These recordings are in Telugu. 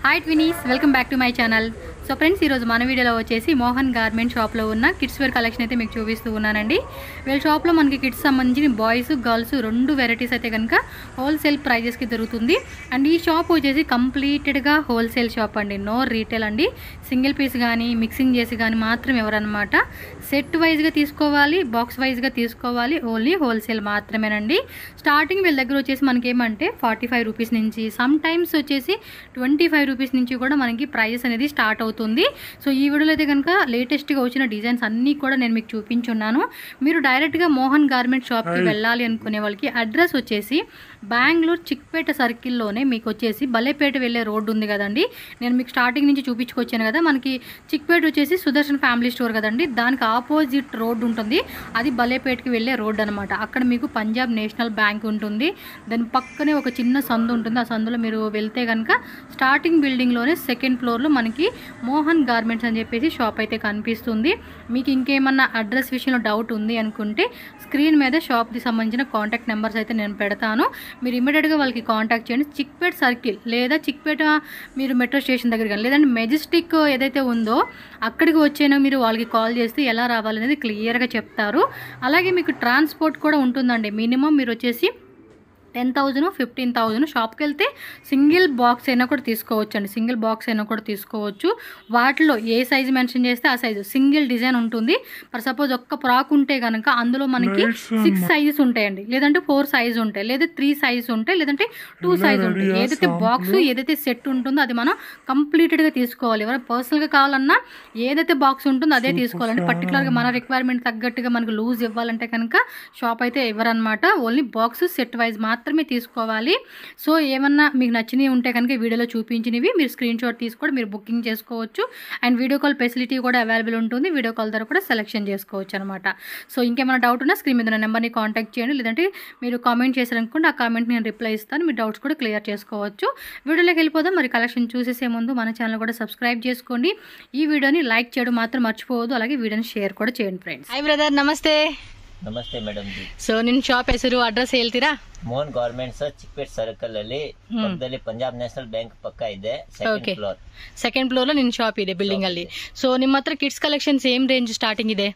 Hi twinnies welcome back to my channel so friends ఈరోజు మన వీడియోలో వచ్చేసి మోహన్ గార్మెంట్ షాప్లో ఉన్న కిడ్స్ వేర్ కలెక్షన్ అయితే మీకు చూపిస్తూ ఉన్నానండి వీళ్ళ షాప్లో మనకి కిడ్స్ సంబంధించిన బాయ్స్ గర్ల్స్ రెండు వెరైటీస్ అయితే కనుక హోల్సేల్ ప్రైజెస్కి దొరుకుతుంది అండ్ ఈ షాప్ వచ్చేసి కంప్లీటెడ్గా హోల్సేల్ షాప్ అండి నో రీటైల్ అండి సింగిల్ పీస్ కానీ మిక్సింగ్ చేసి కానీ మాత్రం ఎవరన్నమాట సెట్ వైజ్గా తీసుకోవాలి బాక్స్ వైజ్గా తీసుకోవాలి ఓన్లీ హోల్సేల్ మాత్రమేనండి స్టార్టింగ్ వీళ్ళ దగ్గర వచ్చేసి మనకి ఏమంటే ఫార్టీ ఫైవ్ రూపీస్ నుంచి సమ్ టైమ్స్ వచ్చేసి ట్వంటీ ఫైవ్ రూపీస్ నుంచి కూడా మనకి ప్రైస్ అనేది స్టార్ట్ అవుతుంది సో ఈ వీడియోలో అయితే కనుక లేటెస్ట్గా వచ్చిన డిజైన్స్ అన్నీ కూడా నేను మీకు చూపించున్నాను మీరు డైరెక్ట్గా మోహన్ గార్మెంట్ షాప్కి వెళ్ళాలి అనుకునే వాళ్ళకి అడ్రస్ వచ్చేసి బెంగళూరు చిక్పేట సర్కిల్లోనే మీకు వచ్చేసి బలేపేట వెళ్ళే రోడ్డు ఉంది కదండి నేను మీకు స్టార్టింగ్ నుంచి చూపించుకొచ్చాను కదా మనకి చిక్పేట వచ్చేసి సుదర్శన్ ఫ్యామిలీ స్టోర్ కదండి దానికి ఆపోజిట్ రోడ్ ఉంటుంది అది బలేపేటకి వెళ్ళే రోడ్ అనమాట అక్కడ మీకు పంజాబ్ నేషనల్ బ్యాంక్ ఉంటుంది దాని పక్కనే ఒక చిన్న సందు ఉంటుంది ఆ సందులో మీరు వెళ్తే కనుక స్టార్టింగ్ బిల్డింగ్లోనే సెకండ్ ఫ్లోర్లో మనకి మోహన్ గార్మెంట్స్ అని చెప్పేసి షాప్ అయితే కనిపిస్తుంది మీకు ఇంకేమన్నా అడ్రస్ విషయంలో డౌట్ ఉంది అనుకుంటే స్క్రీన్ మీద షాప్కి సంబంధించిన కాంటాక్ట్ నెంబర్స్ అయితే నేను పెడతాను మీరు ఇమీడియట్గా వాళ్ళకి కాంటాక్ట్ చేయండి చిక్పేట్ సర్కిల్ లేదా చిక్పేట మీరు మెట్రో స్టేషన్ దగ్గర కానీ లేదంటే మెజెస్టిక్ ఏదైతే ఉందో అక్కడికి వచ్చేనా మీరు వాళ్ళకి కాల్ చేస్తే ఎలా రావాలనేది క్లియర్గా చెప్తారు అలాగే మీకు ట్రాన్స్పోర్ట్ కూడా ఉంటుందండి మినిమం మీరు వచ్చేసి టెన్ థౌజండ్ ఫిఫ్టీన్ థౌజండ్ షాప్కి వెళ్తే సింగిల్ బాక్స్ అయినా కూడా తీసుకోవచ్చు అండి సింగిల్ బాక్స్ అయినా కూడా తీసుకోవచ్చు వాటిలో ఏ సైజు మెన్షన్ చేస్తే ఆ సైజు సింగిల్ డిజైన్ ఉంటుంది ఫర్ సపోజ్ ఒక్క ఫ్రాక్ ఉంటే కనుక అందులో మనకి సిక్స్ సైజెస్ ఉంటాయండి లేదంటే ఫోర్ సైజ్ ఉంటాయి లేదా త్రీ సైజ్ ఉంటాయి లేదంటే టూ సైజ్ ఉంటాయి ఏదైతే బాక్స్ ఏదైతే సెట్ ఉంటుందో అది మనం కంప్లీటెడ్గా తీసుకోవాలి ఎవరైనా పర్సనల్గా కావాలన్నా ఏదైతే బాక్స్ ఉంటుందో అదే తీసుకోవాలండి పర్టికులర్గా మన రిక్వైర్మెంట్ తగ్గట్టుగా మనకు లూజ్ ఇవ్వాలంటే కనుక షాప్ అయితే ఇవ్వరనమాట ఓన్లీ బాక్స్ సెట్ వైజ్ మాత్రమే తీసుకోవాలి సో ఏమన్నా మీకు నచ్చినవి ఉంటే కనుక వీడియోలో చూపించినవి మీరు స్క్రీన్ షాట్ తీసుకొని మీరు బుకింగ్ చేసుకోవచ్చు అండ్ వీడియో కాల్ ఫెసిలిటీ కూడా అవైలబుల్ ఉంటుంది వీడియో కాల్ ద్వారా కూడా సెలెక్షన్ చేసుకోవచ్చు అనమాట సో ఇంకేమైనా డౌట్ ఉన్నా స్క్రీన్ మీద ఉన్న నెంబర్ని కాంటాక్ట్ చేయండి లేదంటే మీరు కామెంట్ చేశారనుకోండి ఆ కామెంట్ నేను రిప్లై ఇస్తాను మీ డౌట్స్ కూడా క్లియర్ చేసుకోవచ్చు వీడియోలోకి వెళ్ళిపోదాం మరి కలెక్షన్ చూసేసే ముందు మన ఛానల్ కూడా సబ్స్క్రైబ్ చేసుకోండి ఈ వీడియోని లైక్ చేయడం మాత్రం మర్చిపోవద్దు అలాగే వీడియోని షేర్ కూడా చేయండి ఫ్రెండ్స్ హై బ్రదర్ నమస్తే ನಮಸ್ತೆ ಮೇಡಮ್ ಜಿ ಸೊ ನಿನ್ನ ಶಾಪ್ ಹೆಸರು ಅಡ್ರೆಸ್ ಹೇಳ್ತೀರಾ ಮೋಹನ್ ಗವರ್ಮೆಂಟ್ಸ್ ಚಿಕ್ಪೇಟ್ ಸರ್ಕಲ್ ಅಲ್ಲಿ ಪಕ್ಕದಲ್ಲಿ ಪಂಜಾಬ್ ನ್ಯಾಷನಲ್ ಬ್ಯಾಂಕ್ ಪಕ್ಕ ಇದೆ second Okay. Floor second floor ನಿನ್ನ ಶಾಪ್ ಇದೆ ಬಿಲ್ಡಿಂಗ್ ಅಲ್ಲಿ ಸೊ ನಿಮ್ಮ ಹತ್ರ kids collection same range starting ಇದೆ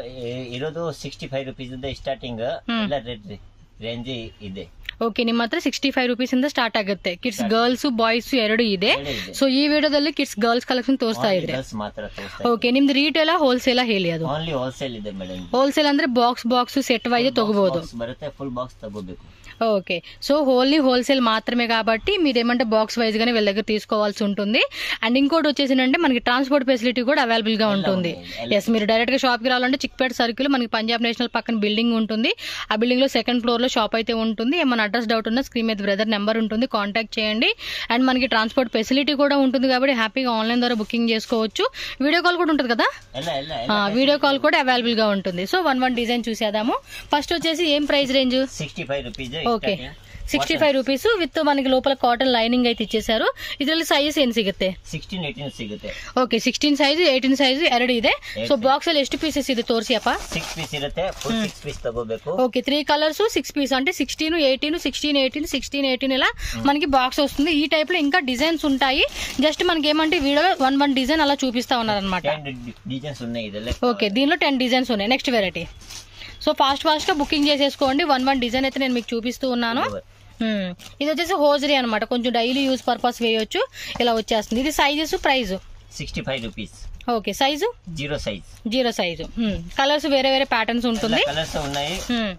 ಇರೋದು ಸಿಕ್ಸ್ಟಿ ಫೈವ್ ರುಪೀಸ್ ಇಂದ ಸ್ಟಾರ್ಟಿಂಗ್ ಹ್ಮ್. ಎಲ್ಲ ರೇಂಜ್ ಇದೆ ಓಕೆ ನಿಮ್ಮ ಹತ್ರ ಸಿಕ್ಸ್ಟಿ ಫೈವ್ ರುಪೀಸ್ ಇಂದ ಸ್ಟಾರ್ಟ್ ಆಗುತ್ತೆ ಕಿಡ್ಸ್ ಗರ್ಲ್ಸ್ ಬಾಯ್ಸ್ ಎರಡು ಇದೆ ಎರಡು ಇದೆ. ಸೊ ಈ ವಿಡಿಯೋದಲ್ಲಿ ಕಿಡ್ಸ್ ಗರ್ಲ್ಸ್ ಕಲೆಕ್ಷನ್ ತೋರಿಸ್ತಾ ಇದ್ರೆ ಗರ್ಲ್ಸ್ ಮಾತ್ರ ಓಕೆ ನಿಮ್ದು ರೀಟೇಲ್ ಹೋಲ್ಸೇಲ್ ಹೇಳಿ ಅದು ಓನ್ಲಿ ಹೋಲ್ಸೇಲ್ ಇದೆ ಮೇಡಮ್ ಹೋಲ್ಸೇಲ್ ಅಂದ್ರೆ ಬಾಕ್ಸ್ ಬಾಕ್ಸ್ ಸೆಟ್ ವೈಸ್ ತಗೋಬಹುದು ಬರುತ್ತೆ ಫುಲ್ ಬಾಕ್ಸ್ ತಗೋಬೇಕು ఓకే సో ఓన్లీ హోల్సేల్ మాత్రమే కాబట్టి మీరేమంటే బాక్స్ వైజ్ గానే వీళ్ళ దగ్గర తీసుకోవాల్సి ఉంటుంది అండ్ ఇంకోటి వచ్చేసి అంటే మనకి ట్రాన్స్పోర్ట్ ఫెసిలిటీ కూడా అవైలబుల్ గా ఉంటుంది ఉంది. ఎస్ మీరు డైరెక్ట్ గా షాప్ కి రావాలంటే చిక్పేట సర్కిల్ మనకి పంజాబ్ నేషనల్ పక్కన బిల్డింగ్ ఉంటుంది ఆ బిల్డింగ్ లో సెకండ్ ఫ్లోర్ లో షాప్ అయితే ఉంటుంది ఏమైనా అడ్రస్ డౌట్ ఉన్నా స్క్రీన్ మీద బ్రదర్ నెంబర్ ఉంటుంది కాంటాక్ట్ చేయండి అండ్ మనకి ట్రాన్స్పోర్ట్ ఫెసిలిటీ కూడా ఉంటుంది కాబట్టి హ్యాపీగా ఆన్లైన్ ద్వారా బుకింగ్ చేసుకోవచ్చు వీడియో కాల్ కూడా ఉంటుంది కదా ಎಲ್ಲ ಎಲ್ಲ వీడియో కాల్ కూడా అవైలబుల్ గా ఉంటుంది సో వన్ వన్ డిజైన్ చూసేద్దాము ఫస్ట్ వచ్చేసి ఏం price range sixty five rupees okay sixty five rupees with మనకి లోపల కాటన్ లైనింగ్ అయితే ఇచ్చేసారు ಇದರಲ್ಲಿ ಸೈಜ್ ಏನ್ ಸಿಗುತ್ತೆ ಸಿಕ್ಸ್ಟೀನ್ ಏಟೀನ್ ಸಿಗುತ್ತೆ okay sixteen size eighteen size ಎರಡು ಇದೆ ಸೊ ಬಾಕ್ಸ್ ಅಲ್ಲಿ ಎಷ್ಟು ಪೀಸಸ್ ಇದೆ ತೋರಿಸಿ ಅಪ್ಪ ಸಿಕ್ಸ್ ಪೀಸ್ ಇರುತ್ತೆ ಫುಲ್ ಸಿಕ್ಸ್ ಪೀಸ್ ತಗೋಬೇಕು okay three colours six piece అంటే sixteen eighteen sixteen eighteen sixteen eighteen ఇలా మనకి బాక్స్ వస్తుంది ఈ టైప్ లో ఇంకా డిజైన్స్ ఉంటాయి జస్ట్ మనకి ఏమంటే వీడియో వన్ వన్ డిజైన్ అలా చూపిస్తా ఉన్నారు అనమాట ಟೆನ್ ಡಿಸೈನ್ಸ್ ఉన్నాయి ಇದೆಲ್ಲ ఓకే దీనిలో టెన్ డిజైన్స్ ఉన్నాయి next variety so fast fast గా బుకింగ్ చేసేసుకోండి వన్ వన్ డిజైన్ అయితే నేను మీకు చూపిస్తూ ఉన్నాను మ్మ్. ఇది వచ్చేసి హోజరీ అనమాట కొంచెం డైలీ యూజ్ పర్పస్ వేయొచ్చు ఇలా వచ్చేస్తుంది ఇది sizes price sixty five rupees okay size zero size zero size colours వేరే వేరే ప్యాటర్న్స్ ఉంటుంది కలర్స్ ఉన్నాయి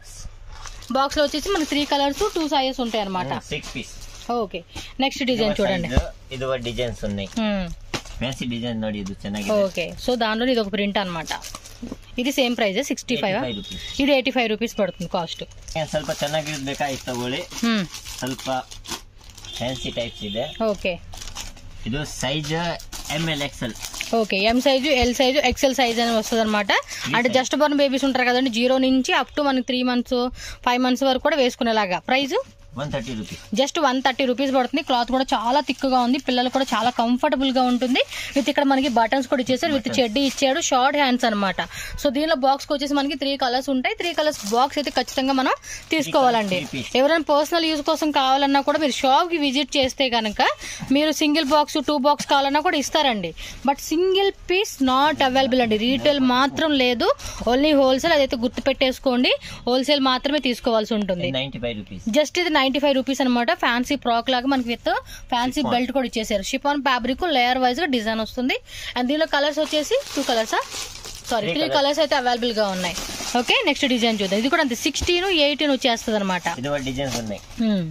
బాక్స్ లో వచ్చేసి మనకి త్రీ కలర్స్ టూ సైజెస్ ఉంటాయి అనమాట six piece okay next design చూడండి ಇದು ಡಿಸೈನ್ಸ್ ఉన్నాయి ಫ್ಯಾನ್ಸಿ ಡಿಸೈನ್ ನೋಡಿ ಇದು ಚೆನ್ನಾಗಿದೆ ఓకే సో దానిలో ఇది ఒక ప్రింట్ అన్నమాట ఇది same price sixty five 85 rupees. ఇది ఎయిటీ ఫైవ్ రూపీస్ పడుతుంది కాస్ట్ ಏನ್ ಸ್ವಲ್ಪ ಚೆನ್ನಾಗಿರೋದು ಬೇಕಾಯ್ತು ತಗೊಳ್ಳಿ ಸ್ವಲ್ಪ ಫ್ಯಾನ್ಸಿ ಟೈಪ್ಸ್ ಇದೆ ఓకే ಇದು size M L XL okay M size L size XL size అని వస్తుంది అనమాట అంటే జస్ట్ బోర్న్ బేబీస్ ఉంటారు కదండి జీరో నుంచి అప్ టు మనకి త్రీ మంత్స్ ఫైవ్ మంత్స్ వరకు కూడా వేసుకునేలాగా price one thirty rupees just one thirty rupees పడుతుంది క్లాత్ కూడా చాలా థిక్గా ఉంది పిల్లలు కూడా చాలా కంఫర్టబుల్ గా ఉంటుంది విత్ ఇక్కడ మనకి బటన్స్ కూడా ఇచ్చేసారు విత్ చెడ్డీ ఇచ్చాడు షార్ట్ హ్యాండ్స్ అన్నమాట సో దీనిలో బాక్స్ వచ్చేసి మనకి త్రీ కలర్స్ ఉంటాయి త్రీ కలర్స్ బాక్స్ అయితే ఖచ్చితంగా మనం తీసుకోవాలండి Three piece. ఎవరైనా పర్సనల్ యూజ్ కోసం కావాలన్నా కూడా మీరు షాప్ కి విజిట్ చేస్తే కనుక మీరు సింగిల్ బాక్స్ టూ బాక్స్ కావాలన్నా కూడా ఇస్తారండి but single piece not available అండి రీటైల్ మాత్రం లేదు ఓన్లీ హోల్సేల్ అదైతే గుర్తు పెట్టేసుకోండి హోల్సేల్ మాత్రమే తీసుకోవాల్సి ఉంటుంది నైన్టీ ఫైవ్ రూపీస్ జస్ట్ ఇది నైన్టీ ఫైవ్ రూపీస్ అనమాట ఫ్యాన్సీ ఫ్రాక్ లాగా మనకి విత్ ఫ్యాన్సీ బెల్ట్ కూడా ఇచ్చేసారు షిఫాన్ ఫ్యాబ్రిక్ లేయర్ వైజ్ గా డిజైన్ వస్తుంది అండ్ దీనిలో కలర్స్ వచ్చేసి టూ కలర్సా sorry Three three colours. Colours అయితే అవైలబుల్ గా ఉన్నాయి ఓకే నెక్స్ట్ డిజైన్ చూద్దాం ఇది కూడా అంతే సిక్స్టీన్ ఎయిటీన్ వచ్చేస్తుంది అనమాట ఇది కూడా డిజైన్స్ ఉన్నాయి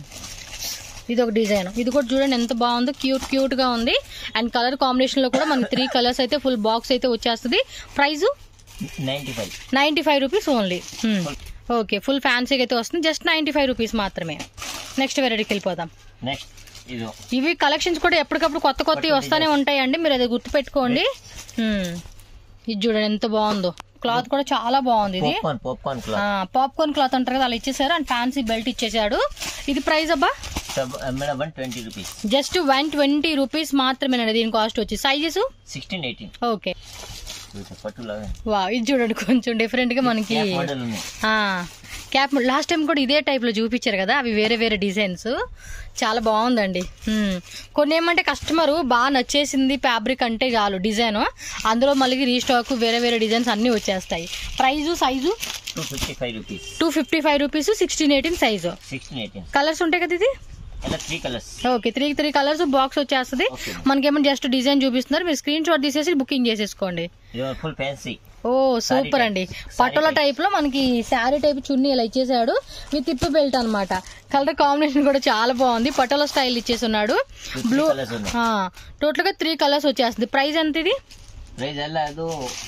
ఇది ఒక డిజైన్ ఇది కూడా చూడండి ఎంత బాగుందో క్యూట్ క్యూట్ గా ఉంది అండ్ కలర్ కాంబినేషన్ లో కూడా మనకి త్రీ కలర్స్ అయితే ఫుల్ బాక్స్ అయితే వచ్చేస్తుంది price ninety five ninety five rupees only okay full ఫ్యాన్సీకి అయితే వస్తుంది జస్ట్ నైంటీ ఫైవ్ రూపీస్ మాత్రమే నెక్స్ట్ వెరైటీకి వెళ్ళిపోదాం నెక్స్ట్ ఇది ఇవి కలెక్షన్స్ కూడా ఎప్పటికప్పుడు కొత్త కొత్తవి వస్తానే ఉంటాయండి మీరు అది గుర్తుపెట్టుకోండి హ్మ్. ఇది చూడండి ఎంత బాగుందో క్లాత్ కూడా చాలా బాగుంది ఇది popcorn popcorn cloth popcorn cloth అంటారు కదా అలా ఇచ్చేసారు అండ్ ఫ్యాన్సీ బెల్ట్ ఇచ్చేసాడు ఇది ప్రైస్ అబ్బా madam one twenty rupees just one twenty rupees మాత్రమేనండి దీని కాస్ట్ వచ్చి సైజెస్ సిక్స్టీన్ ఎయిటీన్ ఓకే పట్టులాగా వా ఇది చూడండి కొంచెం డిఫరెంట్ గా మనకి మోడల్ ఉన్నాయి క్యాప్ లాస్ట్ టైం కూడా ఇదే టైప్ లో చూపించారు కదా అవి వేరే వేరే డిజైన్స్ చాలా బాగుందండి హ్మ్. కొన్ని ఏమంటే కస్టమర్ బాగా నచ్చేసింది ఫ్యాబ్రిక్ అంటే చాలు డిజైన్ అందులో మళ్ళీ రీస్టాక్ వేరే వేరే డిజైన్స్ అన్ని వచ్చేస్తాయి price size two fifty five rupees two fifty five rupees sixteen eighteen size sixteen eighteen colours ఉంటాయి కదా ఇది ఇలా three colours okay three three colours box వచ్చేస్తుంది Okay. మనకేమో జస్ట్ డిజైన్ చూపిస్తున్నారు మీరు స్క్రీన్ షాట్ తీసేసి బుకింగ్ చేసేసుకోండి ఇది full fancy oh super type. అండి Saree పటోల type. టైప్ లో మనకి శారీ టైప్ చున్నీ ఇలా ఇచ్చేసాడు విత్ ఇప్పు బెల్ట్ అన్నమాట కలర్ కాంబినేషన్ కూడా చాలా బాగుంది పటోల స్టైల్ ఇచ్చేసి ఉన్నాడు three బ్లూ colours ఉన్నాయి. టోటల్ గా త్రీ కలర్స్ వచ్చేస్తుంది ప్రైస్ ఎంత ఇది ಪ್ರೈಸ್ ಎಲ್ಲ ಅದು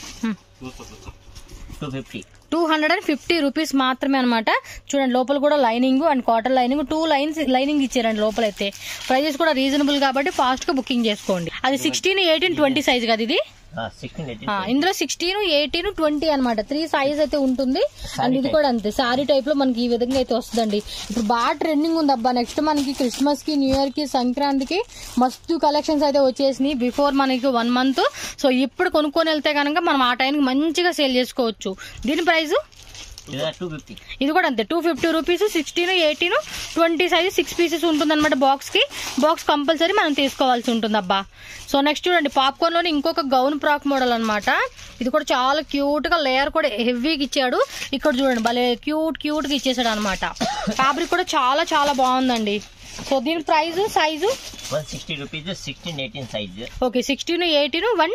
two fifty two hundred and fifty rupees మాత్రమే అనమాట చూడండి లోపల కూడా lining and cotton lining two lines lining ఇచ్చారండి లోపల అయితే ప్రైజెస్ కూడా రీజనబుల్ కాబట్టి ఫాస్ట్ గా బుకింగ్ చేసుకోండి అది సిక్స్టీన్ ఎయిటీన్ ట్వంటీ సైజ్ కదా ఇది ಸಿಕ್ಸ್ಟೀನ್ ಏಯ್ಟೀನ್ ఆ, ఇందులో సిక్స్టీన్ ఎయిటీన్ ట్వంటీ అనమాట త్రీ సైజ్ అయితే ఉంటుంది అండ్ ఇది type. కూడా అంతే సారీ టైప్ లో మనకి ఈ విధంగా అయితే వస్తుందండి ఇప్పుడు బాగా ట్రెండింగ్ ఉంది అబ్బా నెక్స్ట్ మనకి క్రిస్మస్ కి న్యూ ఇయర్ కి సంక్రాంతికి మస్తు కలెక్షన్స్ అయితే వచ్చేసినాయి బిఫోర్ మనకి వన్ మంత్ సో ఇప్పుడు కొనుక్కొని వెళ్తే కనుక మనం ఆ టైంకి మంచిగా సేల్ చేసుకోవచ్చు దీని ప్రైస్ ಇದೆಲ್ಲ టూ ఫిఫ్టీ ఇది కూడా అంతే two fifty rupees sixteen eighteen twenty size six pieces ఉంటుంది అనమాట బాక్స్ కి బాక్స్ కంపల్సరీ మనం తీసుకోవాల్సి ఉంటుంది అబ్బా సో నెక్స్ట్ చూడండి పాప్కార్న్ లోని ఇంకొక గౌన్ ఫ్రాక్ మోడల్ అన్నమాట ఇది కూడా చాలా క్యూట్ గా లేయర్ కూడా హెవీగా ఇచ్చాడు ఇక్కడ చూడండి భలే క్యూట్ క్యూట్ గా ఇచ్చేసాడు అనమాట ఫ్యాబ్రిక్ కూడా చాలా చాలా బాగుందండి సో దీని price size one sixty rupees sixteen eighteen size okay sixteen eighteen one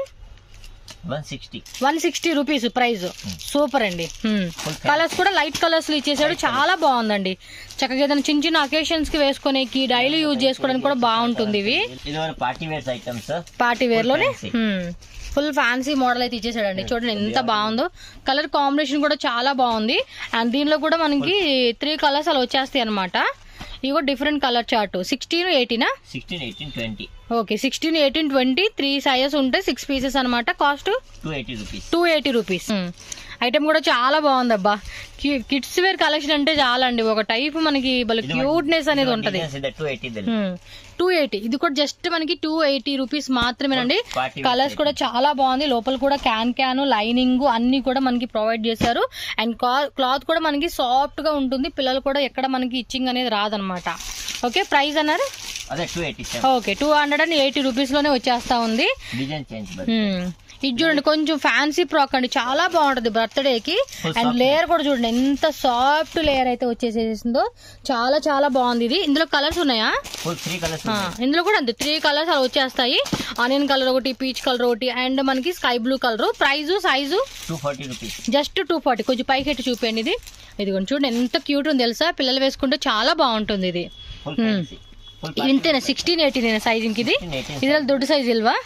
one sixty one sixty rupees price super అండి Full కలర్స్ కూడా లైట్ కలర్స్ లో ఇచ్చేసాడు చాలా బాగుందండి చక్కగా ఏదైనా చిన్న చిన్న అకేషన్స్ కి వేసుకునేకి డైలీ యూజ్ చేసుకోవడానికి కూడా బాగుంటుంది ఇవి ಇದು ಒಂದು party wears items party wear లోనే fancy. ఫుల్ ఫ్యాన్సీ మోడల్ అయితే ఇచ్చేసాడండి చూడండి ఎంత బాగుందో కలర్ కాంబినేషన్ కూడా చాలా బాగుంది అండ్ దీనిలో కూడా మనకి త్రీ కలర్స్ అలా వచ్చేస్తాయి అనమాట ఇవి కూడా డిఫరెంట్ కలర్ చార్ట్ సిక్స్టీన్ ఎయిటీనా sixteen eighteen twenty okay sixteen eighteen twenty three sizes ఉంటాయి సిక్స్ పీసెస్ అనమాట cost two eighty rupees two eighty rupees item కూడా చాలా బాగుంది అబ్బా కిడ్స్ వేర్ కలెక్షన్ అంటే చాలా అండి ఒక టైప్ మనకి భలే క్యూట్నెస్ అనేది ఉంటది ಇದೆ ಟೂ ಏಯ್ಟಿದಲ್ಲಿ టూ ఎయిటీ ఇది కూడా జస్ట్ మనకి టూ ఎయిటీ రూపీస్ మాత్రమేనండి Party wear కలర్స్ కూడా చాలా బాగుంది లోపల కూడా క్యాన్ క్యాన్ లైనింగ్ అన్ని కూడా మనకి ప్రొవైడ్ చేశారు అండ్ క్లాత్ కూడా మనకి సాఫ్ట్ గా ఉంటుంది పిల్లలు కూడా ఎక్కడ మనకి ఇచ్చింగ్ అనేది రాదనమాట ఓకే ప్రైస్ అన్నారు ಅದೇ two eighty seven okay two hundred and eighty rupees లోనే వచ్చేస్తా ఉంది ಡಿಸೈನ್ ಚೇಂಜ್ ಬರುತ್ತೆ మ్మ్. ఇది చూడండి కొంచెం ఫ్యాన్సీ ఫ్రాక్ అండి చాలా బాగుంటది బర్త్డే కి Full అండ్ soft లేయర్ కూడా చూడండి ఎంత సాఫ్ట్ లేయర్ అయితే వచ్చేసేసిందో చాలా చాలా బాగుంది ఇది ఇందులో కలర్స్ ఉన్నాయా ఫుల్ త్రీ కలర్స్ ఆ, ఇందులో కూడా అంతే త్రీ కలర్స్ అలా వచ్చేస్తాయి ఆనియన్ కలర్ ఒకటి పీచ్ కలర్ ఒకటి అండ్ మనకి sky blue colour price size two forty rupees just two forty కొంచెం పైకి ఎట్టి చూపండి ఇది ఇది కొంచెం చూడండి ఎంత క్యూట్ ఉంది తెలుసా పిల్లలు వేసుకుంటే చాలా బాగుంటుంది ఇది ಫುಲ್ ಫ್ಯಾನ್ಸಿ ಫುಲ್ ఇంతేనా సిక్స్టీన్ ఎయిటీన్ సైజ్ ఇంక ఇది 16, 18 ಇದ್ರಲ್ಲಿ ದೊಡ್ಡ ಸೈಜ್ ಇಲ್ವಾ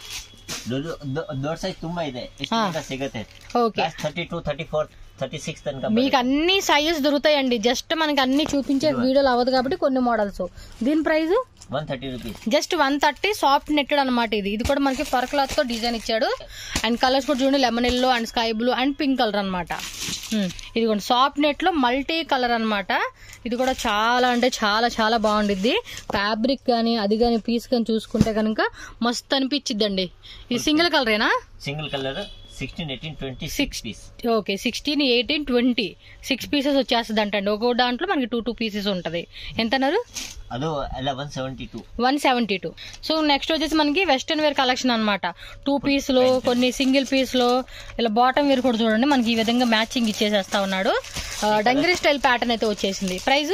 ದೊಡ್ಡ ಸೈಜ್ ತುಂಬಾ ಇದೆ ಎಷ್ಟು ಹಾ. ತನಕ ಸಿಗುತ್ತೆ okay thirty two thirty four thirty six తనక మీకు అన్ని సైజెస్ దొరుకుతాయండి జస్ట్ మనకి అన్ని చూపించే వీడియోలు అవ్వదు కాబట్టి కొన్ని మోడల్స్ దీని price one thirty rupees just one thirty soft netted అనమాట ఇది ఇది కూడా మనకి ఫర్ క్లాత్ తో డిజైన్ ఇచ్చాడు అండ్ కలర్స్ కూడా చూడండి lemon yellow and sky blue and pink colour అనమాట ఇది కూడా సాఫ్ట్ నెట్ లో మల్టీ కలర్ అన్నమాట ఇది కూడా చాలా అంటే చాలా చాలా బాగుండిద్ది ఫ్యాబ్రిక్ కానీ అది కానీ పీస్ కానీ చూసుకుంటే కనుక మస్తు అనిపించిద్దండి ఇది సింగిల్ కలరేనా single colour sixteen eighteen twenty Six. Six piece okay sixteen eighteen twenty six pieces వచ్చేస్తుంది అంటండి ఒక్కో దాంట్లో మనకి టూ టూ పీసెస్ ఉంటుంది ఎంత అన్నారు ಅದು ಎಲ್ಲ one seventy two one seventy two so next వచ్చేసి మనకి వెస్ట్రన్ వేర్ కలెక్షన్ అనమాట టూ పీస్లో కొన్ని సింగిల్ పీస్లో ఇలా బాటమ్ వేర్ కూడా చూడండి మనకి ఈ విధంగా మ్యాచింగ్ ఇచ్చేసేస్తా ఉన్నాడు ఆ, డంగరీ స్టైల్ ప్యాటర్న్ అయితే వచ్చేసింది price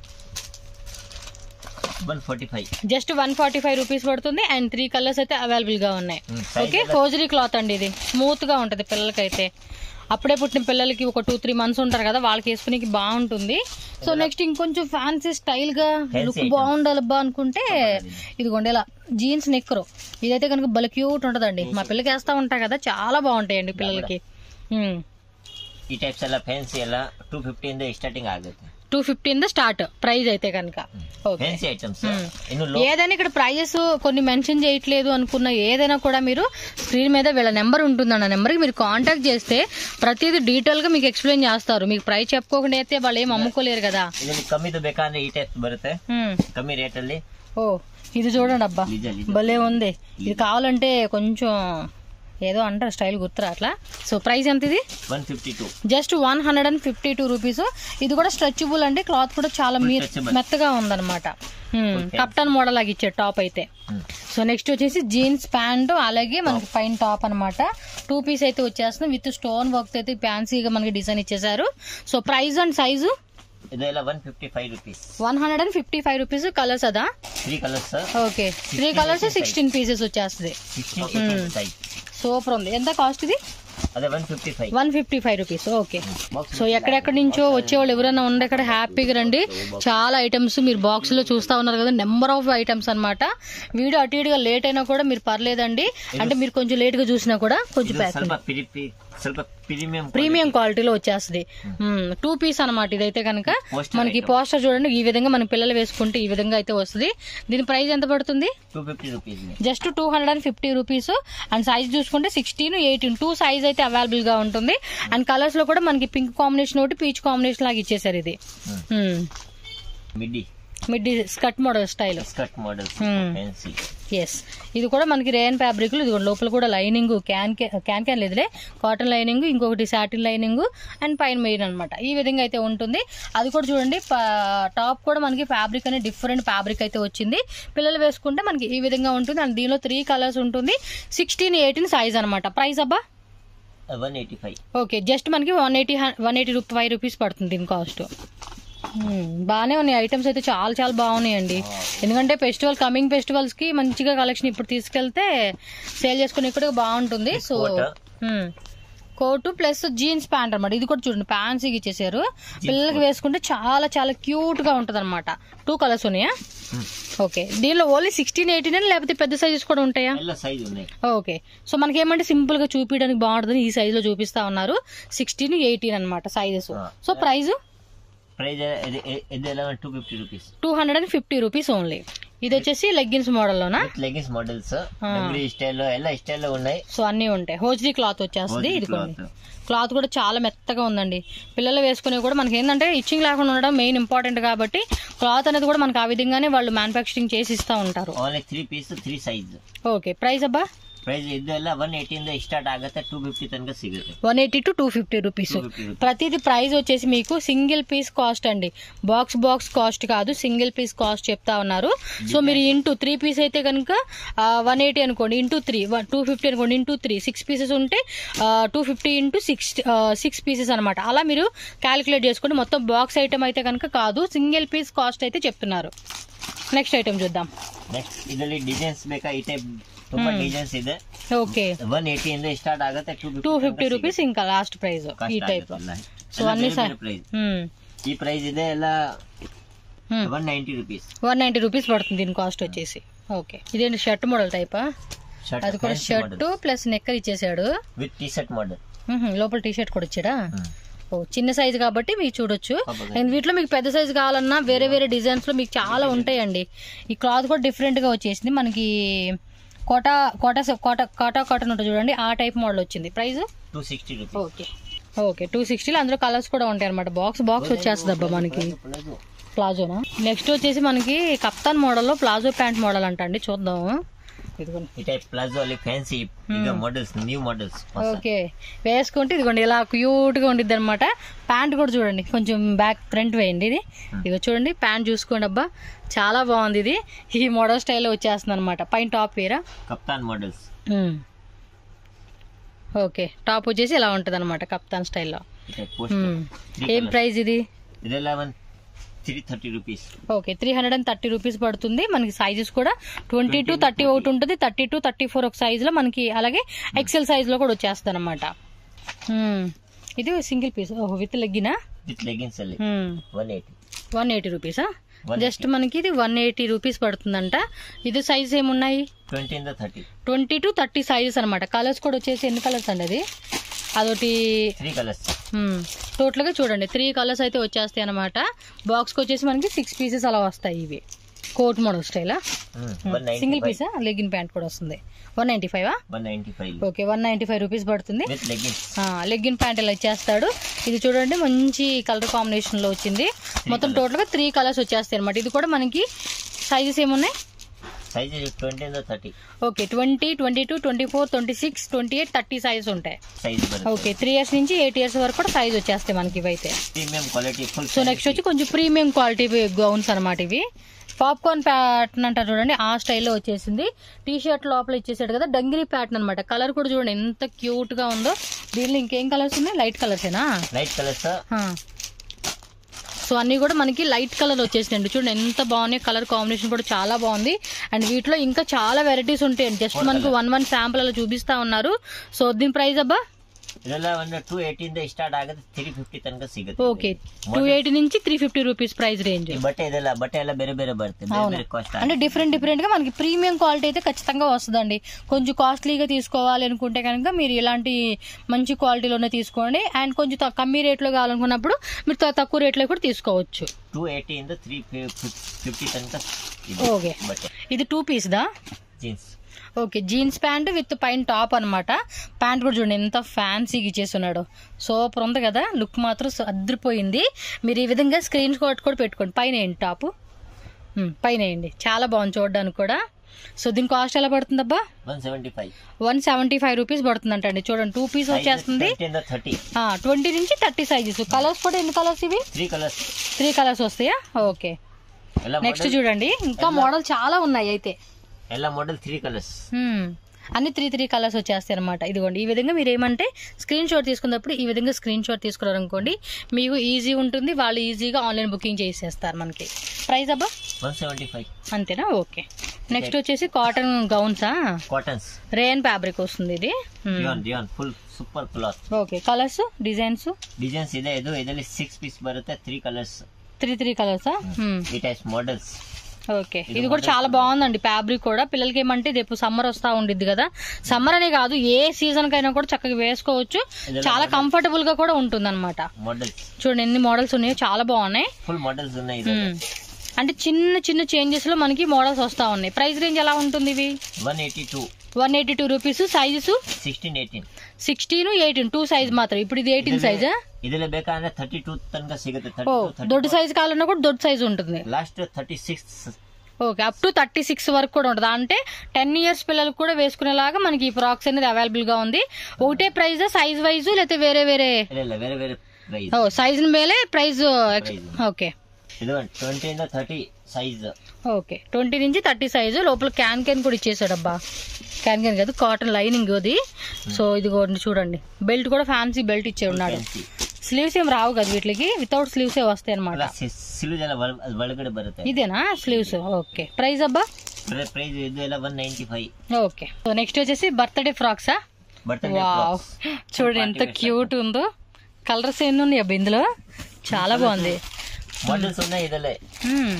one forty five just one forty five rupees పడుతుంది అండ్ త్రీ కలర్స్ అయితే అవైలబుల్ గా ఉన్నాయి Hmm, size ఓకే ఎలా? హోజరీ క్లాత్ అండి ఇది స్మూత్ గా ఉంటది పిల్లలకైతే అప్పుడే పుట్టిన పిల్లలకి ఒక టూ త్రీ మంత్స్ ఉంటారు కదా వాళ్ళకి వేసుకునేకి బాగుంటుంది సో నెక్స్ట్ ఇంకొంచెం ఫ్యాన్సీ స్టైల్ గా Fancy లుక్ items. బాగుండాలబ్బా అనుకుంటే ఇదిగోండి ఇలా జీన్స్ నెక్కరు ఇదైతే కనుక బల క్యూట్ ఉంటదండి మా పిల్లకి వేస్తా ఉంటా కదా చాలా బాగుంటాయండి పిల్లలకి ಈ ಟೈಪ್ಸ್ ಎಲ್ಲ ಫ್ಯಾನ್ಸಿ ಎಲ್ಲ ಟೂ ಫಿಫ್ಟಿಯಿಂದ ಸ್ಟಾರ್ಟಿಂಗ್ ಆಗುತ್ತೆ టూ ఫిఫ్టీన్ స్టార్ట్ ప్రైస్ అయితే కనుక ఓకే ಫ್ಯಾನ್ಸಿ ಐಟಮ್ಸ್ Hmm. ಇನ್ನು ಲೋ ఏదైనా ఇక్కడ ప్రైజెస్ కొన్ని మెన్షన్ చేయట్లేదు అనుకున్న ఏదైనా కూడా మీరు స్క్రీన్ మీద వీళ్ళ నెంబర్ ఉంటుందండి ఆ నెంబర్కి మీరు కాంటాక్ట్ చేస్తే ప్రతిదీ డీటెయిల్ గా మీకు ఎక్స్ప్లెయిన్ చేస్తారు మీకు ప్రైస్ చెప్పుకోకుండా అయితే వాళ్ళు ఏం అమ్ముకోలేరు కదా ಇದರಲ್ಲಿ ಕಮ್ಮಿದು ಬೇಕಂದ್ರೆ ಈ ಟೈಪ್ ಬರುತ್ತೆ హ్మ్. ಕಮ್ಮಿ ರೇಟ್ ಅಲ್ಲಿ ఓ ఇది చూడండి అబ్బా లిజల్ లిజల్ భలే ఉంది ఇది కావాలంటే కొంచెం ఏదో అంటారు స్టైల్ గుర్తురా అట్లా సో ప్రైస్ ఎంత ఇది one fifty two just one hundred and fifty two rupees ఇది కూడా స్ట్రెచబుల్ అంటే క్లాత్ కూడా చాలా మీ- Stretchable. మెత్తగా ఉందన్నమాట హ్మ్. Okay. కప్టన్ మోడల్ లాగా ఇచ్చాడు టాప్ అయితే సో నెక్స్ట్ వచ్చేసి జీన్స్ ప్యాంట్ అలాగే మనకి పైన టాప్ అన్నమాట టూ పీస్ అయితే వచ్చేస్తుంది విత్ స్టోన్ వర్క్ అయితే ఫ్యాన్సీగా మనకి డిజైన్ ఇచ్చేసారు సో ప్రైస్ అండ్ సైజు ಇದೆಲ್ಲ one fifty five rupees one hundred and fifty five rupees colours అదా three colours okay three colours sixteen pieces వచ్చేస్తుంది ಸಿಕ್ಸ್ಟೀನ್ ಸೈಜ್ సూపర్ ఉంది ఎంత కాస్ట్ ఇది ಅದೇ one fifty five one fifty five rupees okay so ఎక్కడెక్కడి నుంచో వచ్చేవాళ్ళు ఎవరైనా ఉండే ఇక్కడ హ్యాపీగా రండి చాలా ఐటమ్స్ మీరు బాక్స్ లో చూస్తా ఉన్నారు కదా నెంబర్ ఆఫ్ ఐటమ్స్ అన్నమాట వీడియో అటు ఇటుగా లేట్ అయినా కూడా మీరు పర్లేదండి అంటే మీరు కొంచెం లేట్ గా చూసినా కూడా కొంచెం ప్యాక్ ಸ್ವಲ್ಪ ಪಿರಿಪಿ ಸ್ವಲ್ಪ ಪ್ರೀಮಿಯಂ ప్రీమియం క్వాలిటీలో వచ్చేస్తుంది టూ పీస్ అన్నమాట ఇదైతే కనుక Poster మనకి item. పోస్టర్ చూడండి ఈ విధంగా మన పిల్లలు వేసుకుంటే ఈ విధంగా అయితే వస్తుంది దీని ప్రైస్ ఎంత పడుతుంది two fifty rupees just two hundred and fifty rupees and size చూసుకుంటే సిక్స్టీన్ ఎయిటీన్ టూ సైజ్ అయితే అవైలబుల్ గా ఉంటుంది అండ్ కలర్స్ లో కూడా మనకి పింక్ కాంబినేషన్ ఒకటి పీచ్ కాంబినేషన్ లాగా ఇచ్చేసారు ఇది middy mid skirt model style skirt models Hmm. Fancy yes ఇది కూడా మనకి రేయన్ ఫ్యాబ్రిక్ ఇది కూడా లోపల కూడా లైనింగ్ క్యాన్ క్యాన్ క్యాన్ లేదులే కాటన్ లైనింగ్ ఇంకొకటి సాటిన్ లైనింగ్ అండ్ పైన మెయిన్ అన్నమాట ఈ విధంగా అయితే ఉంటుంది అది కూడా చూడండి టాప్ కూడా మనకి ఫ్యాబ్రిక్ అనేది డిఫరెంట్ ఫ్యాబ్రిక్ అయితే వచ్చింది పిల్లలు వేసుకుంటే మనకి ఈ విధంగా ఉంటుంది అండ్ దీనిలో త్రీ కలర్స్ ఉంటుంది సిక్స్టీన్ ఎయిటీన్ సైజ్ అనమాట ప్రైస్ అబ్బా one eighty five okay just మనకి one eighty one eighty rupee five rupees పడుతుంది దీని కాస్ట్ బాగానే ఉన్నాయి ఐటమ్స్ అయితే చాలా చాలా బాగున్నాయండి ఎందుకంటే ఫెస్టివల్ కమింగ్ ఫెస్టివల్స్ కి మంచిగా కలెక్షన్ ఇప్పుడు తీసుకెళ్తే సేల్ చేసుకుని ఇక్కడ బాగుంటుంది so Coat. Coat plus jeans pant అనమాట ఇది కూడా చూడండి ఫ్యాన్సీకి ఇచ్చేసారు పిల్లలకి వేసుకుంటే చాలా చాలా క్యూట్ గా ఉంటది అనమాట టూ కలర్స్ ఉన్నాయా ఓకే దీనిలో ఓన్లీ సిక్స్టీన్ ఎయిటీన్ లేకపోతే పెద్ద సైజెస్ కూడా ఉంటాయా ಎಲ್ಲ ಸೈಜ್ ఉన్నాయి ఓకే సో మనకి ఏమంటే సింపుల్ గా చూపించడానికి బాగుంటుంది ఈ సైజ్ లో చూపిస్తా ఉన్నారు సిక్స్టీన్ ఎయిటీన్ అనమాట సైజెస్ ఆ. సో ప్రైస్ ಪ್ರೈಸ್ ಇದೆಲ್ಲ two fifty rupees two hundred and fifty rupees only ఇది వచ్చేసి లెగ్గిన్స్ మోడల్లోనా with leggings models dungaree style ಎಲ್ಲ స్టైల్ ఉన్నాయి సో అన్నీ ఉంటాయి హోజ్రీ క్లాత్ వచ్చేస్తుంది Hosiery ఇది కొన్ని cloth. క్లాత్ కూడా చాలా మెత్తగా ఉందండి పిల్లలు వేసుకునే కూడా మనకి ఏంటంటే ఇచ్చింగ్ లేకుండా ఉండడం మెయిన్ ఇంపార్టెంట్ కాబట్టి క్లాత్ అనేది కూడా మనకి ఆ విధంగానే వాళ్ళు మ్యానుఫ్యాక్చరింగ్ చేసి ఇస్తా ఉంటారు only three piece three size okay price అబ్బా ಪ್ರೈಸ್ ಇದೆಲ್ಲ ಒನ್ ಏಯ್ಟಿಯಿಂದ ಸ್ಟಾರ್ಟ್ ಆಗುತ್ತೆ ಟೂ ಫಿಫ್ಟಿ ತನಕ ಸಿಗುತ್ತೆ one eighty two two fifty rupees 250 rupees. ప్రతిది ప్రైస్ వచ్చేసి మీకు సింగిల్ పీస్ కాస్ట్ అండి బాక్స్ బాక్స్ కాస్ట్ కాదు సింగిల్ పీస్ కాస్ట్ చెప్తా ఉన్నారు సో మీరు ఇంటూ త్రీ పీస్ అయితే కనుక వన్ ఎయిటీ అనుకోండి into three one two fifty అనుకోండి ఇంటూ త్రీ సిక్స్ పీసెస్ ఉంటే two fifty into six six pieces అనమాట అలా మీరు క్యాలిక్యులేట్ చేసుకోండి మొత్తం బాక్స్ ఐటమ్ అయితే కనుక కాదు సింగిల్ పీస్ కాస్ట్ అయితే చెప్తున్నారు నెక్స్ట్ ఐటమ్ చూద్దాం ನೆಕ್ಸ್ಟ್ ಇದರಲ್ಲಿ ಡಿಸೈನ್ಸ್ ಬೇಕಾ ಈ ಟೈಪ್ ತುಂಬಾ ಡಿಸೈನ್ಸ್ ಇದೆ ఓకే ಒನ್ ಏಯ್ಟಿಯಿಂದ ಸ್ಟಾರ್ಟ್ ಆಗುತ್ತೆ ಟೂ టూ ఫిఫ్టీ రూపీస్ ఇంకా లాస్ట్ ప్రైస్ ఈ టైప్ సో అన్ని ಪ್ರೈಸ್ ಈ ಪ್ರೈಸ್ ಇದೆ ಎಲ್ಲ one ninety rupees one ninety rupees పడుతుంది దీని కాస్ట్ వచ్చేసి ఓకే ఇదేంటి షర్ట్ మోడల్ టైపా అది కూడా షర్ట్ ప్లస్ నెక్కర్ ఇచ్చేసాడు విత్ టీ షర్ట్ మోడల్ మ్హూ, లోపల టీ షర్ట్ కూడా ఇచ్చాడా ఓ చిన్న సైజు కాబట్టి మీకు చూడొచ్చు తప్పకుండా. అండ్ వీటిలో మీకు పెద్ద సైజు కావాలన్నా వేరే వేరే డిజైన్స్ లో మీకు చాలా ఉంటాయండి ఈ క్లాత్ కూడా డిఫరెంట్ గా వచ్చేసింది మనకి కోటా కోటా కోటా కోటా కాటన్ ఉంటుంది చూడండి ఆ టైప్ మోడల్ వచ్చింది price two sixty rupees okay okay two సిక్స్టీలో అందులో కలర్స్ కూడా ఉంటాయి అనమాట బాక్స్ బాక్స్ వచ్చేస్తుంది అబ్బా మనకి ప్లాజోనా నెక్స్ట్ వచ్చేసి మనకి కప్తాన్ మోడల్లో ప్లాజో ప్యాంట్ మోడల్ అంట అండి చూద్దాం ఇదిగోండి ఈ టైప్ ప్లాజో ಅಲ್ಲಿ ఫ్యాన్సీ ಈಗ మోడల్స్ న్యూ మోడల్స్ ఓకే వేసుకుంటే ఇదిగోండి ఇలా క్యూట్ గా ఉండిద్ది అనమాట ప్యాంట్ కూడా చూడండి కొంచెం బ్యాక్ ఫ్రంట్ వేయండి ఇది ఇదిగో చూడండి ప్యాంట్ చూసుకోండి అబ్బా చాలా బాగుంది ఇది ఈ మోడల్ స్టైల్లో వచ్చేస్తుంది అనమాట పైన టాప్ వేరా కప్తాన్ మోడల్స్ ఓకే టాప్ వచ్చేసి ఇలా ఉంటుంది అనమాట కప్తాన్ స్టైల్లో ఈ టైప్ పోస్టర్ ఏం ప్రైస్ ఇది ಇದೆಲ್ಲ ಒಂದು three thirty rupees okay three hundred and thirty rupees పడుతుంది మనకి సైజెస్ కూడా ట్వంటీ టు థర్టీ ఒకటి ఉంటుంది థర్టీ టు థర్టీ ఫోర్ ఒక సైజులో మనకి అలాగే ఎక్సెల్ సైజులో కూడా వచ్చేస్తుంది అనమాట ఇది సింగిల్ పీస్ ఓహో విత్ లెగ్గినా ವಿತ್ ಲೆಗಿನ್ಸ್ ಅಲ್ಲಿ ಒನ್ ಏಯ್ಟಿ వన్ ఎయిటీ రూపీసా 180. జస్ట్ మనకి ఇది వన్ ఎయిటీ రూపీస్ పడుతుందంట ఇది సైజ్ ఏమున్నాయి ಟ್ವೆಂಟಿಯಿಂದ thirty twenty two thirty sizes అనమాట కలర్స్ కూడా వచ్చేసి ఎన్ని కలర్స్ అండి అది అదొకటి ತ್ರೀ కలర్స్ టోటల్గా చూడండి త్రీ కలర్స్ అయితే వచ్చేస్తాయి అనమాట బాక్స్కి వచ్చేసి మనకి సిక్స్ పీసెస్ అలా వస్తాయి ఇవి కోట్ మోడల్ స్టైలా ಒನ್ ನೈಂಟಿ సింగిల్ పీసా లెగిన్ ప్యాంట్ కూడా వస్తుంది one ninety five one ninety five okay one ninety five rupees పడుతుంది ವಿತ್ ಲೆಗಿನ್ಸ್ లెగ్గిన్ ప్యాంట్ ఇలా ఇచ్చేస్తాడు ఇది చూడండి మంచి కలర్ కాంబినేషన్ లో వచ్చింది మొత్తం టోటల్ గా త్రీ కలర్స్ వచ్చేస్తాయి అనమాట ఇది కూడా మనకి సైజెస్ ఏమున్నాయి ಸೈಜ್ ಟ್ವೆಂಟಿಯಿಂದ thirty okay twenty twenty two twenty four twenty six twenty eight thirty size ఉంటాయి ಸೈಜ್ ಬರುತ್ತೆ ఓకే త్రీ ఇయర్స్ నుంచి ఎయిట్ ఇయర్స్ వరకు కూడా సైజ్ వచ్చేస్తాయి మనకి ఇవైతే premium quality full so next వచ్చి కొంచెం ప్రీమియం క్వాలిటీ గౌన్స్ అనమాట ఇవి పాప్కార్న్ ప్యాటర్న్ అంటారు చూడండి ఆ స్టైల్లో వచ్చేసింది టీ షర్ట్ లోపల ఇచ్చేసాడు కదా డంగిరి ప్యాటర్న్ అనమాట కలర్ కూడా చూడండి ఎంత క్యూట్ గా ఉందో దీనిలో ఇంకేం కలర్స్ ఉన్నాయి లైట్ కలర్సేనా ಲೈಟ್ ಕಲರ್ಸ್ సో అన్ని కూడా మనకి లైట్ కలర్ వచ్చేసినాయండి చూడండి ఎంత బాగున్నాయి కలర్ కాంబినేషన్ కూడా చాలా బాగుంది అండ్ వీటిలో ఇంకా చాలా వెరైటీస్ ఉంటాయండి జస్ట్ మనకి వన్ వన్ శాంపుల్ అలా చూపిస్తా ఉన్నారు సో దీని ప్రైస్ అబ్బా ಇದೆಲ್ಲ ಒಂದು ಟೂ ಏಯ್ಟಿಯಿಂದ ಸ್ಟಾರ್ಟ್ ಆಗುತ್ತೆ ತ್ರೀ ಫಿಫ್ಟಿ ತನಕ ಸಿಗುತ್ತೆ ఓకే టూ ఎయిటీ నుంచి three fifty rupees price range ಈ ಬಟ್ಟೆ ಇದೆಲ್ಲ ಬಟ್ಟೆ ಎಲ್ಲ ಬೇರೆ ಬೇರೆ ಬರುತ್ತೆ ಬೇರೆ ಬೇರೆ ಕಾಸ್ಟ್ అంటే డిఫరెంట్ డిఫరెంట్ గా మనకి ప్రీమియం క్వాలిటీ అయితే ఖచ్చితంగా వస్తుందండి కొంచెం కాస్ట్లీగా తీసుకోవాలి అనుకుంటే కనుక మీరు ఇలాంటి మంచి క్వాలిటీలోనే తీసుకోండి అండ్ కొంచెం త- కమ్మీ రేట్లో కావాలనుకున్నప్పుడు మీరు త- తక్కువ రేట్లో కూడా తీసుకోవచ్చు ಟೂ ಏಯ್ಟಿಯಿಂದ ತ್ರೀ ಫಿಫ್ಟಿ ತನಕ ಇದೆ ఓకే ಬಟ್ಟೆ ఇది టూ పీస్ దా jeans okay jeans pant with పైన టాప్ అన్నమాట ప్యాంట్ కూడా చూడండి ఎంత ఫ్యాన్సీగా ఇచ్చేస్తున్నాడు సూపర్ ఉంది కదా లుక్ మాత్రం సో అద్దరిపోయింది మీరు ఈ విధంగా స్క్రీన్ షాట్ కూడా పెట్టుకోండి పైన వేయండి టాప్ ఉమ్, పైన వేయండి చాలా బాగుంది చూడడానికి కూడా సో దీని కాస్ట్ ఎలా పడుతుందబ్బా one seventy five one seventy five rupees పడుతుందంటండి చూడండి టూ పీస్ వచ్చేస్తుంది ಟ್ವೆಂಟಿಯಿಂದ ಥರ್ಟಿ ట్వంటీ నుంచి థర్టీ సైజెస్ కలర్స్ కూడా ఎన్ని కలర్స్ ఇవి త్రీ కలర్స్ త్రీ కలర్స్ వస్తాయా ఓకే ಎಲ್ಲ నెక్స్ట్ చూడండి ఇంకా మోడల్ చాలా ఉన్నాయి అయితే ಎಲ್ಲ ಮಾಡೆಲ್ ತ್ರೀ కలర్స్ హ్మ్. అన్ని త్రీ త్రీ కలర్స్ వచ్చేస్తాయి అనమాట ఇదిగోండి ఈ విధంగా మీరు ఏమంటే స్క్రీన్ షాట్ తీసుకున్నప్పుడు ఈ విధంగా స్క్రీన్ షాట్ తీసుకున్నారు అనుకోండి మీకు ఈజీ ఉంటుంది వాళ్ళు ఈజీగా ఆన్లైన్ బుకింగ్ చేసేస్తారు మనకి ప్రైస్ అబ్బా ಒನ್ ಸೆವೆಂಟಿ ಫೈವ್ అంతేనా ఓకే నెక్స్ట్ వచ్చేసి కాటన్ గౌన్సా ಕಾಟನ್ಸ್ రేయన్ ఫ్యాబ్రిక్ వస్తుంది ఇది హ్మ్. ಡಿಯಾನ್ ಡಿಯಾನ್ full super cloth okay colours designs designs ಇದೆ ಇದು ಇದರಲ್ಲಿ ಸಿಕ್ಸ್ ಪೀಸ್ ಬರುತ್ತೆ ತ್ರೀ కలర్స్ త్రీ త్రీ కలర్సా ఈ టైప్స్ మోడల్స్ ఓకే ఇది కూడా చాలా బాగుందండి ఫ్యాబ్రిక్ కూడా పిల్లలకి ఏమంటే రేపు సమ్మర్ వస్తా ఉండిద్ది కదా సమ్మర్ అనే కాదు ఏ సీజన్ కైనా కూడా చక్కగా వేసుకోవచ్చు చాలా కంఫర్టబుల్ గా కూడా ఉంటుంది అనమాట మోడల్స్ చూడండి ఎన్ని మోడల్స్ ఉన్నాయో చాలా బాగున్నాయి ఫుల్ మోడల్స్ ఉన్నాయి ఇది మ్మ్. అంటే చిన్న చిన్న చేంజెస్ లో మనకి మోడల్స్ వస్తా ఉన్నాయి ప్రైస్ రేంజ్ ఎలా ఉంటుంది ఇవి one eighty two one eighty two rupees sizes sixteen eighteen sixteen eighteen two size మాత్రం ఇప్పుడు ఇది ఎయిటీన్ సైజా ಇದರಲ್ಲಿ ಬೇಕಾದ್ರೆ ಥರ್ಟಿ ಟೂ ತನಕ ಸಿಗುತ್ತೆ ఓ ಥರ್ಟಿ దొడ్డు సైజ్ కావాలన్నా కూడా దొడ్డు సైజ్ ఉంటుంది last thirty six okay up to thirty six వరకు కూడా ఉంటుంది అంటే టెన్ ఇయర్స్ పిల్లలకు కూడా వేసుకునేలాగా మనకి ఈ ఫ్రాక్స్ అనేది అవైలబుల్ గా ఉంది ఒకటే ప్రైస్ సైజ్ వైజ్ లేకపోతే వేరే వేరే ಇಲ್ಲ ಬೇರೆ ಬೇರೆ ಪ್ರೈಸ್ ఓ సైజ్ మేలే ప్రైస్ ఓకే ಇದು ಟ್ವೆಂಟಿಯಿಂದ ಥರ್ಟಿ సైజ్ ఓకే ట్వంటీ నుంచి థర్టీ సైజు లోపల క్యాన్ క్యాన్ కూడా ఇచ్చేసాడు అబ్బా క్యాన్ క్యాన్ కాదు కాటన్ లైనింగ్ అది సో ఇది కూడా చూడండి బెల్ట్ కూడా ఫ్యాన్సీ బెల్ట్ ఇచ్చే ఉన్నాడు స్లీవ్స్ ఏం రావు కదా వీటికి వితౌట్ స్లీవ్స్ ఏ వస్తాయి అనమాట ಸಿಲುಜ್ ಎಲ್ಲ ಒಳ- ಅದ್ ಒಳಗಡೆ ಬರುತ್ತೆ ఇదేనా స్లీవ్స్ ఓకే ప్రైస్ అబ్బా ಪ್ರೈಸ್ ಇದು ಎಲ್ಲ one ninety five okay so next వచ్చేసి బర్త్డే ఫ్రాక్సా ಬರ್ತಡೆ వావ్ చూడండి ఎంత క్యూట్ ఉందో కలర్స్ ఎన్ని ఉన్నాయి అబ్బా ఇందులో చాలా బాగుంది మోడల్స్ ఉన్నాయి ఇదలే మ్మ్.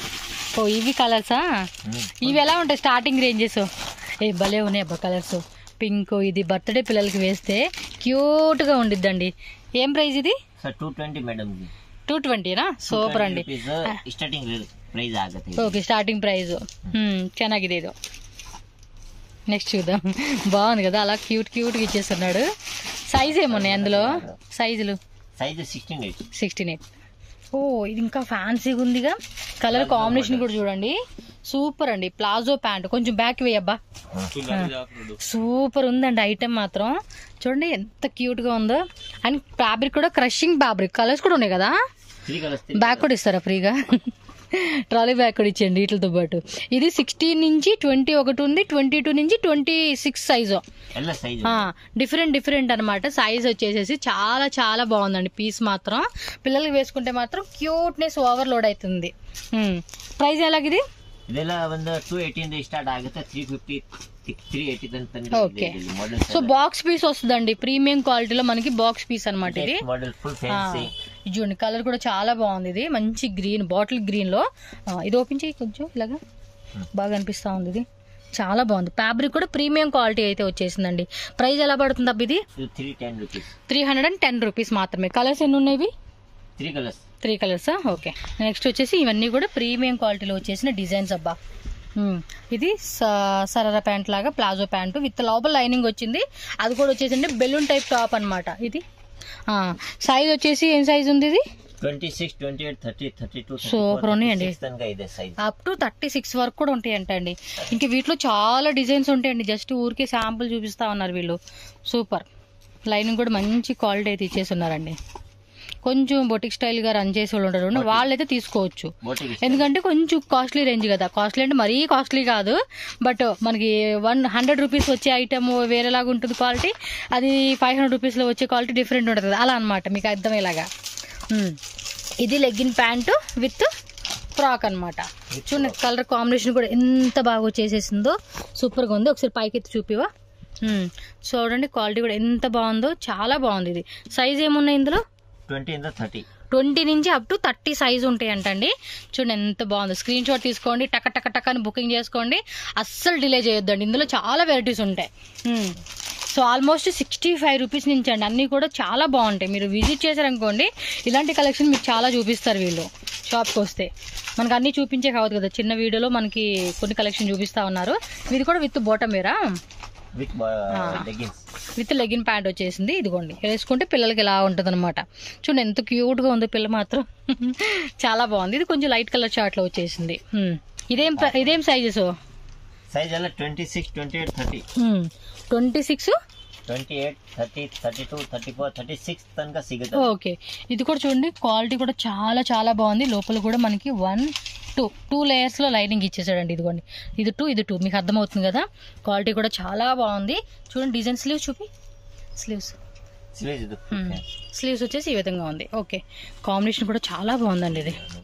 ఓ ఇవి కలర్సా ఇవి ఎలా ఉంటాయి స్టార్టింగ్ రేంజెస్ ఏ భలే ఉన్నాయి అబ్బా కలర్స్ పింక్ ఇది బర్త్డే పిల్లలకి వేస్తే క్యూట్ గా ఉండిద్దండి ఏం ప్రైస్ ఇది sir two twenty madam two ట్ವೆಂಟಿನಾ ಸೂಪರ್ ಅಂడి ಸ್ಟಾರ್ಟಿಂಗ್ ಪ್ರೈಸ್ ಆಗುತ್ತೆ ఓకే స్టార్టింగ్ ప్రైస్ ಚೆನ್ನಾಗಿದೆ ಇದು నెక్స్ట్ చూద్దాం బాగుంది కదా అలా క్యూట్ క్యూట్గా ఇచ్చేస్తున్నాడు సైజ్ ఏమున్నాయి అందులో సైజులు size sixteen eight sixteen eight ఓ ఇది ఇంకా ఫ్యాన్సీగా ఉందిగా కలర్ కాంబినేషన్ కూడా చూడండి సూపర్ అండి ప్లాజో ప్యాంట్ కొంచెం బ్యాక్ వేయబ్బా సూపర్ ఉందండి ఐటెం మాత్రం చూడండి ఎంత క్యూట్ గా ఉందో అండ్ ఫ్యాబ్రిక్ కూడా క్రషింగ్ ఫ్యాబ్రిక్ కలర్స్ కూడా ఉన్నాయి కదా ತ್ರೀ ಕಲರ್ಸ್ బ్యాగ్ కూడా ఇస్తారా ఫ్రీగా ట్రాలీ బ్యాగ్ కూడా ఇచ్చేయండి వీటితో పాటు ఇది సిక్స్టీన్ నుంచి ట్వంటీ ఒకటి ఉంది ట్వంటీ టూ నుంచి ట్వంటీ సిక్స్ సైజు ಎಲ್ಲ ಸೈಜ್ డిఫరెంట్ డిఫరెంట్ అనమాట సైజ్ వచ్చేసేసి చాలా చాలా బాగుందండి పీస్ మాత్రం పిల్లలకి వేసుకుంటే మాత్రం క్యూట్నెస్ ఓవర్లోడ్ అవుతుంది ప్రైస్ ఎలాగిది ಇದೆಲ್ಲ ಒಂದು ಟೂ ಏಟಿಯಿಂದ ಸ್ಟಾರ್ಟ್ ಆಗುತ್ತೆ three fifty three eighty Okay. Model so box piece వస్తుందండి ప్రీమియం క్వాలిటీలో మనకి బాక్స్ పీస్ అనమాట ఇది ಮಾಡೆಲ್ ಫುಲ್ ఆ, ಫ್ಯಾನ್ಸಿ ఇది చూడండి కలర్ కూడా చాలా బాగుంది ఇది మంచి గ్రీన్ బాటిల్ గ్రీన్ లో ఆ, ఇది ఓపెన్ చేయి కొంచెం ఇలాగా బాగా అనిపిస్తా ఉంది ఇది చాలా బాగుంది ఫ్యాబ్రిక్ కూడా ప్రీమియం క్వాలిటీ అయితే వచ్చేసిందండి ప్రైస్ ఎలా పడుతుంది అబ్బా ఇది ಇದು three ten rupees three hundred and ten rupees మాత్రమే కలర్స్ ఎన్ని ఉన్నాయి ఇవి? Three colours three colours okay next వచ్చేసి ఇవన్నీ కూడా ప్రీమియం క్వాలిటీలో వచ్చేసిన డిజైన్స్ అబ్బా మ్మ్. ఇది స- సరారా ప్యాంట్ లాగా ప్లాజో ప్యాంటు విత్ లోపల లైనింగ్ వచ్చింది అది కూడా వచ్చేసి బెలూన్ టైప్ టాప్ అన్నమాట ఇది సైజ్ వచ్చేసి ఏం సైజ్ ఉంది ఇది twenty six twenty eight thirty thirty two Super ఉన్నాయండి. తనక ಇದೆ size up to thirty six వరకు కూడా ఉంటాయంట అండి ఇంకా వీటిలో చాలా డిజైన్స్ ఉంటాయండి జస్ట్ ఊరికే శాంపుల్ చూపిస్తా ఉన్నారు వీళ్ళు సూపర్ లైనింగ్ కూడా మంచి క్వాలిటీ అయితే ఇచ్చేసి ఉన్నారండి కొంచెం బొటిక్ స్టైల్ గా రన్ చేసే వాళ్ళు ఉంటారు వాళ్ళైతే తీసుకోవచ్చు బోటికి ఎందుకంటే కొంచెం కాస్ట్లీ రేంజ్ కదా కాస్ట్లీ అంటే మరీ కాస్ట్లీ కాదు బట్ మనకి వన్ హండ్రెడ్ రూపీస్ వచ్చే ఐటమ్ వేరేలాగా ఉంటుంది క్వాలిటీ అది ఫైవ్ హండ్రెడ్ రూపీస్లో వచ్చే క్వాలిటీ డిఫరెంట్ ఉంటుంది కదా అలా అనమాట మీకు అర్థమయ్యేలాగా మ్మ్. ఇది లెగ్గిన్ ప్యాంటు విత్ ఫ్రాక్ అన్నమాట చూడండి కలర్ కాంబినేషన్ కూడా ఎంత బాగా వచ్చేసేసిందో సూపర్గా ఉంది ఒకసారి పైకి ఎత్తి చూపివా మ్మ్. చూడండి క్వాలిటీ కూడా ఎంత బాగుందో చాలా బాగుంది ఇది సైజ్ ఏమున్నాయి ఇందులో ట్వంటీ ఇంద థర్టీ ట్వంటీ నుంచి అప్ టు థర్టీ సైజ్ ఉంటాయి అంటండి చూడండి ఎంత బాగుందో స్క్రీన్ షాట్ తీసుకోండి టక టక టక అని బుకింగ్ చేసుకోండి అస్సలు డిలే చేయొద్దండి ఇందులో చాలా వెరైటీస్ ఉంటాయి మ్మ్. So almost sixty five rupees నుంచి అండి అన్నీ కూడా చాలా బాగుంటాయి మీరు విజిట్ చేశారనుకోండి ఇలాంటి కలెక్షన్ మీకు చాలా చూపిస్తారు వీళ్ళు షాప్కి వస్తే మనకు అన్నీ చూపించే కావద్దు కదా చిన్న వీడియోలో మనకి కొన్ని కలెక్షన్ చూపిస్తా ఉన్నారు ఇది కూడా విత్ బాటమ్ వేరా with leggings with legging pant వచ్చేసింది ఇదిగోండి వేసుకుంటే పిల్లలకి ఇలా ఉంటుంది అనమాట చూడండి ఎంత క్యూట్గా ఉందో పిల్ల మాత్రం చాలా బాగుంది ఇది కొంచెం లైట్ కలర్ చార్ట్లో వచ్చేసింది హ్మ్. ఇదేం ప్ర- ఇదేం సైజెస్ సైజ్ ಎಲ್ಲ twenty six twenty eight thirty twenty six twenty eight thirty thirty two thirty four thirty six తనక సిಗುತ್ತೆ ఓకే ఇది కూడా చూడండి క్వాలిటీ కూడా చాలా చాలా బాగుంది లోపల కూడా మనకి వన్ టూ టూ లేయర్స్లో లైనింగ్ ఇచ్చేసాడండి ఇదిగోండి ఇది టూ ఇది టూ మీకు అర్థమవుతుంది కదా క్వాలిటీ కూడా చాలా బాగుంది చూడండి డిజైన్ స్లీవ్స్ చూపి స్లీవ్స్ స్లీవ్స్ ಇದು స్లీవ్స్ వచ్చేసి ఈ విధంగా ఉంది ఓకే కాంబినేషన్ కూడా చాలా బాగుందండి ఇది